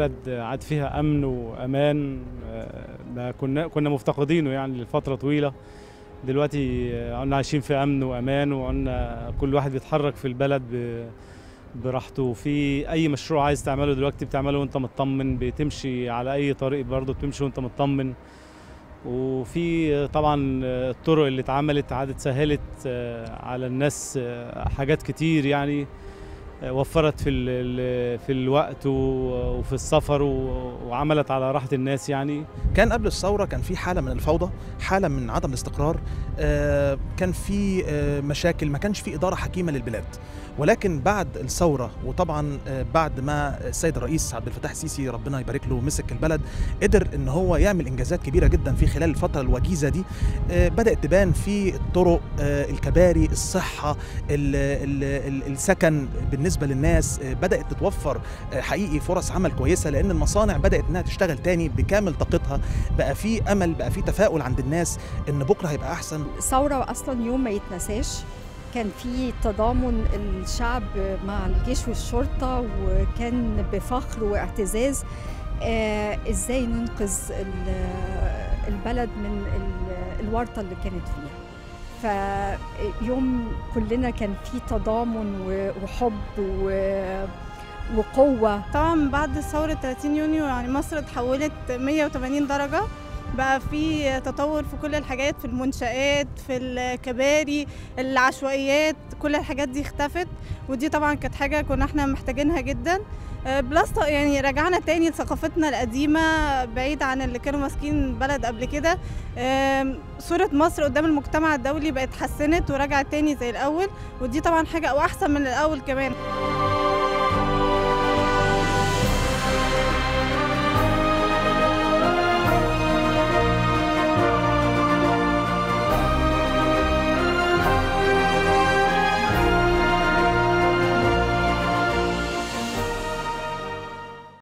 البلد عاد فيها امن وامان ما كنا كنا مفتقدينه يعني لفتره طويله دلوقتي قلنا عايشين في امن وامان وقلنا كل واحد بيتحرك في البلد براحته وفي اي مشروع عايز تعمله دلوقتي بتعمله وانت مطمن بتمشي على اي طريق برضه بتمشي وانت مطمن وفي طبعا الطرق اللي اتعملت عادت سهلت على الناس حاجات كتير يعني وفرت في في الوقت وفي السفر وعملت على راحه الناس يعني كان قبل الثوره كان في حاله من الفوضى حاله من عدم الاستقرار كان في مشاكل ما كانش في اداره حكيمه للبلاد ولكن بعد الثوره وطبعا بعد ما السيد الرئيس عبد الفتاح السيسي ربنا يبارك له مسك البلد قدر ان هو يعمل انجازات كبيره جدا في خلال الفتره الوجيزه دي بدات تبان في الطرق الكباري الصحه السكن بالنسبه للناس بدات تتوفر حقيقي فرص عمل كويسه لان المصانع بدات انها تشتغل تاني بكامل طاقتها بقى في امل بقى في تفاؤل عند الناس ان بكره هيبقى احسن الثوره اصلا يوم ما يتنساش كان في تضامن الشعب مع الجيش والشرطه وكان بفخر واعتزاز آه ازاي ننقذ البلد من الورطه اللي كانت فيها فيوم كلنا كان في تضامن وحب وقوه طبعا بعد ثوره 30 يونيو يعني مصر اتحولت 180 درجه بقى في تطور في كل الحاجات في المنشآت في الكباري العشوائيات كل الحاجات دي اختفت ودي طبعا كانت حاجة كنا احنا محتاجينها جدا بلس يعني رجعنا تاني لثقافتنا القديمة بعيد عن اللي كانوا ماسكين بلد قبل كده صورة مصر قدام المجتمع الدولي بقت اتحسنت ورجعت تاني زي الأول ودي طبعا حاجة وأحسن من الأول كمان